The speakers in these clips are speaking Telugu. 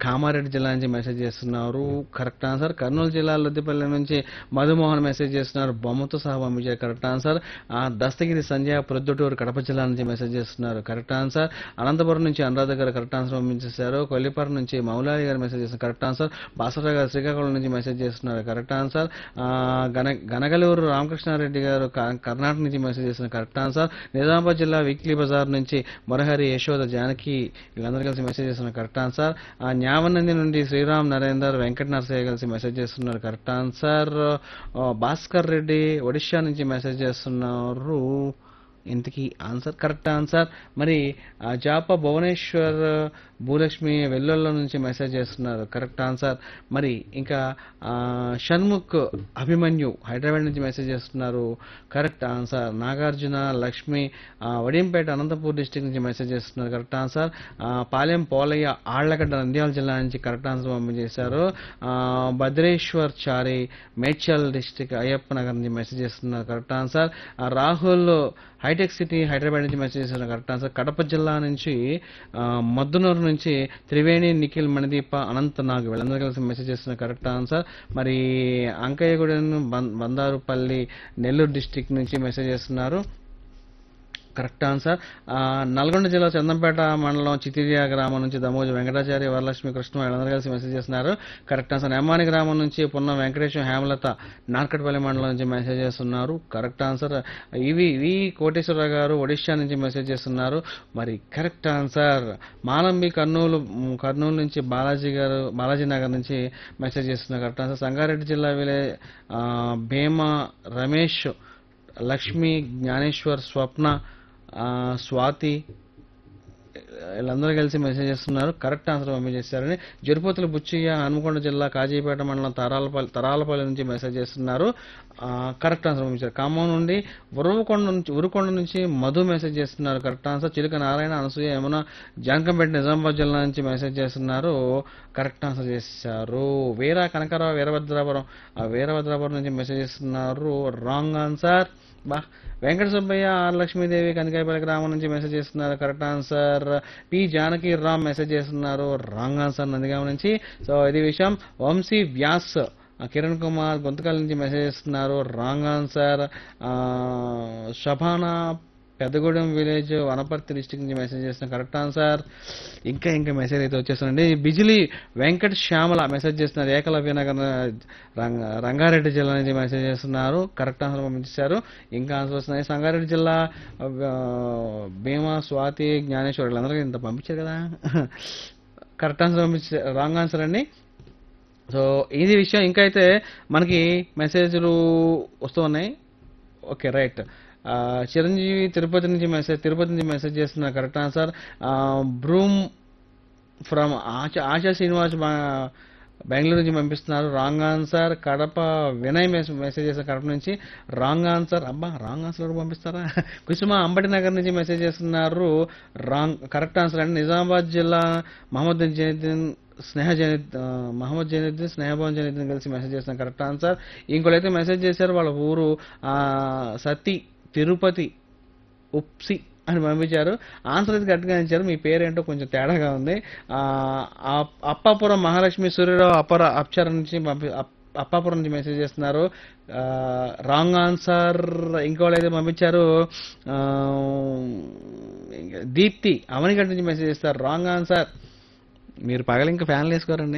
కామారెడ్డి జిల్లా నుంచి మెసేజ్ చేస్తున్నారు కరెక్ట్ ఆన్సర్ కర్నూలు జిల్లా లొద్దిపల్లి నుంచి మధుమోహన్ మెసేజ్ చేస్తున్నారు బొమ్మతో సహా పంపించారు కరెక్ట్ ఆన్సర్ ఆ, దస్తగిరి సంజయ్ ప్రొద్దుటూరు కడప జిల్లా నుంచి మెసేజ్ చేస్తున్నారు కరెక్ట్ ఆన్సర్ అనంతపురం నుంచి అనురాధ గారు కరెక్ట్ ఆన్సర్ పంపించేశారు కొల్లిపారు నుంచి మౌలాలి గారు మెసేజ్ చేస్తున్నారు కరెక్ట్ ఆన్సర్ బాసరా గారు శ్రీకాకుళం నుంచి మెసేజ్ చేస్తున్నారు కరెక్ట్ ఆన్సర్ ఆ, గన గనగలూరు రామకృష్ణారెడ్డి గారు క- కర్ణాటక నుంచి మెసేజ్ చేస్తున్నారు కరెక్ట్ ఆన్సర్ నిజామాబాద్ జిల్లా వీక్లీ బజార్ నుంచి మురహరి యశోద జానకి వీళ్ళందరూ కలిసి మెసేజ్ చేస్తున్నారు కరెక్ట్ ఆన్సర్ ఆ న్యావనంది నుండి శ్రీరామ్ నరేందర్ వెంకట నరసయ్య కలిసి మెసేజ్ చేస్తున్నారు కరెక్ట్ ఆన్సర్ ఆ, భాస్కర్ రెడ్డి ఒడిషా నుంచి మెసేజ్ చేస్తున్నారు ఇంతకీ ఆన్సర్ కరెక్ట్ ఆన్సర్ మరి ఆ, జాప భువనేశ్వర్ భూలక్ష్మి వెల్లుల్లో నుంచి మెసేజ్ చేస్తున్నారు కరెక్ట్ ఆన్సర్ మరి ఇంకా ఆ, షణ్ముఖ్ అభిమన్యు హైదరాబాద్ నుంచి మెసేజ్ చేస్తున్నారు కరెక్ట్ ఆన్సర్ నాగార్జున లక్ష్మి ఆ, వడింపేట అనంతపూర్ డిస్టిక్ నుంచి మెసేజ్ చేస్తున్నారు కరెక్ట్ ఆన్సర్ ఆ, పాలెం పోలయ్య ఆళ్లగడ్డ నంద్యాల జిల్లా నుంచి కరెక్ట్ ఆన్సర్ పంపించేశారు ఆ, భద్రేశ్వర్ చారి మేడ్చల్ డిస్టిక్ అయ్యప్ప నగర్ నుంచి మెసేజ్ చేస్తున్నారు కరెక్ట్ ఆన్సర్ ఆ, రాహుల్ హైటెక్ సిటీ హైదరాబాద్ నుంచి మెసేజ్ చేస్తున్నారు కరెక్ట్ ఆన్సర్ కడప జిల్లా నుంచి ఆ, మద్దునూరు నుంచి త్రివేణి నిఖిల్ మణిదీప అనంత నాగ్ వీళ్ళందరూ కలిసి మెసేజ్ చేస్తున్నారు కరెక్ట్ ఆన్సర్ మరి అంకయ్యగూడెం బం- బందారుపల్లి నెల్లూరు డిస్టిక్ నుంచి మెసేజ్ చేస్తున్నారు కరెక్ట్ ఆన్సర్ ఆ, నల్గొండ జిల్లా చందంపేట మండలం చితిరియా గ్రామం నుంచి దమోజు వెంకటాచారి వరలక్ష్మి కృష్ణ వీళ్ళందరూ కలిసి మెసేజ్ చేస్తున్నారు కరెక్ట్ ఆన్సర్ నెమ్మాని గ్రామం నుంచి పున్న వెంకటేశ్వర హేమలత నార్కట్పల్లి మండలం నుంచి మెసేజ్ చేస్తున్నారు కరెక్ట్ ఆన్సర్ ఇవి వి కోటేశ్వరరావు గారు ఒడిషా నుంచి మెసేజ్ చేస్తున్నారు మరి కరెక్ట్ ఆన్సర్ మాలంబి కర్నూలు మ్, కర్నూలు నుంచి బాలాజీ గారు బాలాజీ నగర్ నుంచి మెసేజ్ చేస్తున్నారు కరెక్ట్ ఆన్సర్ సంగారెడ్డి జిల్లా విలే ఆ, భీమా రమేష్ లక్ష్మి జ్ఞానేశ్వర్ స్వప్న ఆ, స్వాతి వీళ్ళందరూ కలిసి మెసేజ్ చేస్తున్నారు కరెక్ట్ ఆన్సర్ పంపించేశారని జరుపతుల బుచ్చయ్య హనుమకొండ జిల్లా కాజీపేట మండలం తరాలపల్లి తరాలపల్లి నుంచి మెసేజ్ చేస్తున్నారు ఆ, కరెక్ట్ ఆన్సర్ పంపించారు ఖమ్మం నుండి ఉరువకొండ నుంచి ఉరుకొండ నుంచి మధు మెసేజ్ చేస్తున్నారు కరెక్ట్ ఆన్సర్ చిలుక నారాయణ అనసూయ యమున జాంకంపేట నిజామాబాద్ జిల్లా నుంచి మెసేజ్ చేస్తున్నారు కరెక్ట్ ఆన్సర్ చేశారు వీర కనకరావు వీరభద్రాపురం ఆ వీరభద్రాపురం నుంచి మెసేజ్ చేస్తున్నారు రాంగ్ ఆన్సర్ బా వెంకట సుబ్బయ్య ఆర్ లక్ష్మీదేవి కనకాయపల్లి గ్రామం నుంచి మెసేజ్ చేస్తున్నారు correct answer P Janaki Ram message చేస్తున్నారు రాంగ్ ఆన్సర్ నందిగామ నుంచి సో ఇది విషయం వంశీ వ్యాస్ ఆ, కిరణ్ కుమార్ గొంతకాల నుంచి మెసేజ్ చేస్తున్నారు wrong answer Shabana Peddagudem village Wanaparthy district నుంచి మెసేజ్ చేస్తున్న కరెక్ట్ ఆన్సర్ ఇంకా ఇంకా మెసేజ్ అయితే వచ్చేస్తుందండి బిజిలీ వెంకట శ్యామల మెసేజ్ చేస్తున్నారు ఏకలవ్య నగర్ రంగ రంగారెడ్డి జిల్లా నుంచి మెసేజ్ చేస్తున్నారు కరెక్ట్ ఆన్సర్ పంపించారు ఇంకా ఆన్సర్ వస్తున్నాయి సంగారెడ్డి జిల్లా ఆ, భీమా స్వాతి జ్ఞానేశ్వర్ వీళ్ళందరికీ ఇంత పంపించారు కదా కరెక్ట్ ఆన్సర్ పంపించారు రాంగ్ ఆన్సర్ అండి సో ఇది విషయం ఇంకా అయితే మనకి మెసేజ్లు వస్తూ ఉన్నాయి ఓకే రైట్ ఆ, చిరంజీవి తిరుపతి నుంచి మెసేజ్ తిరుపతి నుంచి మెసేజ్ చేస్తున్నారు కరెక్ట్ ఆన్సర్ బ్రూమ్ ఫ్రమ్ ఆశ ఆశా శ్రీనివాస్ బా- బెంగళూరు నుంచి పంపిస్తున్నారు రాంగ్ ఆన్సర్ కడప వినయ్ మెస్- మెసేజ్ చేసిన కడప నుంచి రాంగ్ ఆన్సర్ అబ్బా రాంగ్ ఆన్సర్ కూడా పంపిస్తారా కుసుమ అంబటి నగర్ నుంచి మెసేజ్ చేస్తున్నారు రాంగ్ కరెక్ట్ ఆన్సర్ అండి నిజామాబాద్ జిల్లా మహమ్మద్ జైనుద్దీన్ స్నేహ జైనుద్ ఆ, మహమ్మద్ జైనుద్దీన్ స్నేహభవన్ జైనుద్దీన్ కలిసి మెసేజ్ చేస్తున్న కరెక్ట్ ఆన్సర్ ఇంకోళ్ళైతే మెసేజ్ చేశారు వాళ్ళ ఊరు ఆ, సతీ తిరుపతి ఉప్సి అని పంపించారు ఆన్సర్ అయితే కరెక్ట్గా ఇచ్చారు మీ పేరేంటో కొంచెం తేడాగా ఉంది ఆ, ఆ- అప్పాపురం మహాలక్ష్మి సూర్యరావు అపర అప్చర నుంచి పంపి అప్- అప్పాపురం నుంచి మెసేజ్ చేస్తున్నారు రాంగ్ ఆన్సర్ ఇంకోళ్ళు అయితే పంపించారు ఆ, ఇంకా దీప్తి అవనిగడ్డ నుంచి మెసేజ్ చేస్తారు రాంగ్ ఆన్సర్ మీరు పగల ఇంకా ఫ్యాన్లు వేసుకోరండి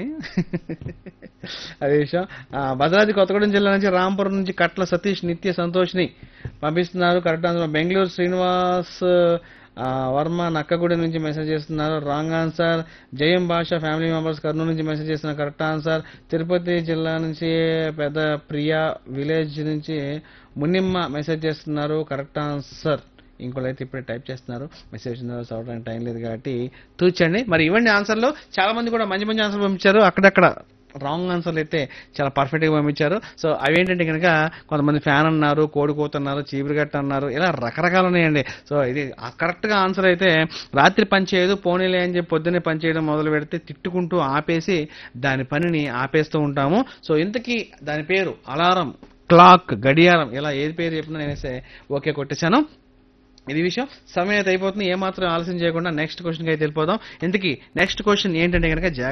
అదే విషయం ఆ, భద్రాద్రి కొత్తగూడెం జిల్లా నుంచి రాంపురం నుంచి కట్ల సతీష్ నిత్య సంతోష్ని పంపిస్తున్నారు కరెక్ట్ ఆన్సర్ బెంగళూరు శ్రీనివాస్ ఆ, వర్మ నక్కగూడెం నుంచి మెసేజ్ చేస్తున్నారు రాంగ్ ఆన్సర్ జయం భాష ఫ్యామిలీ మెంబర్స్ కర్నూలు నుంచి మెసేజ్ చేస్తున్నారు కరెక్ట్ ఆన్సర్ తిరుపతి జిల్లా నుంచి పెద్ద ప్రియా విలేజ్ నుంచి మునిమ్మ మెసేజ్ చేస్తున్నారు కరెక్ట్ ఆన్సర్ ఇంకోళ్ళు అయితే ఇప్పుడే టైప్ చేస్తున్నారు మెసేజ్ చదవడానికి టైం లేదు కాబట్టి తూచండి మరి ఇవ్వండి ఆన్సర్లు చాలా మంది కూడా మంచి మంచి ఆన్సర్ పంపించారు అక్కడక్కడ రాంగ్ ఆన్సర్లు అయితే చాలా పర్ఫెక్ట్గా పంపించారు సో అవి ఏంటంటే కనుక కొంతమంది ఫ్యాన్ అన్నారు కోడికోత అన్నారు చీపురుగట్ట అన్నారు ఇలా రకరకాలు ఉన్నాయండి సో ఇది కరెక్ట్గా ఆన్సర్ అయితే రాత్రి పని చేయదు పోనీలే అని చెప్పి పొద్దున్నే పని చేయడం మొదలు పెడితే తిట్టుకుంటూ ఆపేసి దాని పనిని ఆపేస్తూ ఉంటాము సో ఇంతకీ దాని పేరు అలారం క్లాక్ గడియారం ఇలా ఏది పేరు చెప్పినా నేనేసే ఓకే కొట్టేశాను ఇది విషయం సమయం అయితే అయిపోతుంది ఏమాత్రం ఆలస్యం చేయకుండా నెక్స్ట్ క్వశ్చన్కి అయితే వెళ్ళిపోదాం ఇంతకీ నెక్స్ట్ క్వశ్చన్ ఏంటంటే కనుక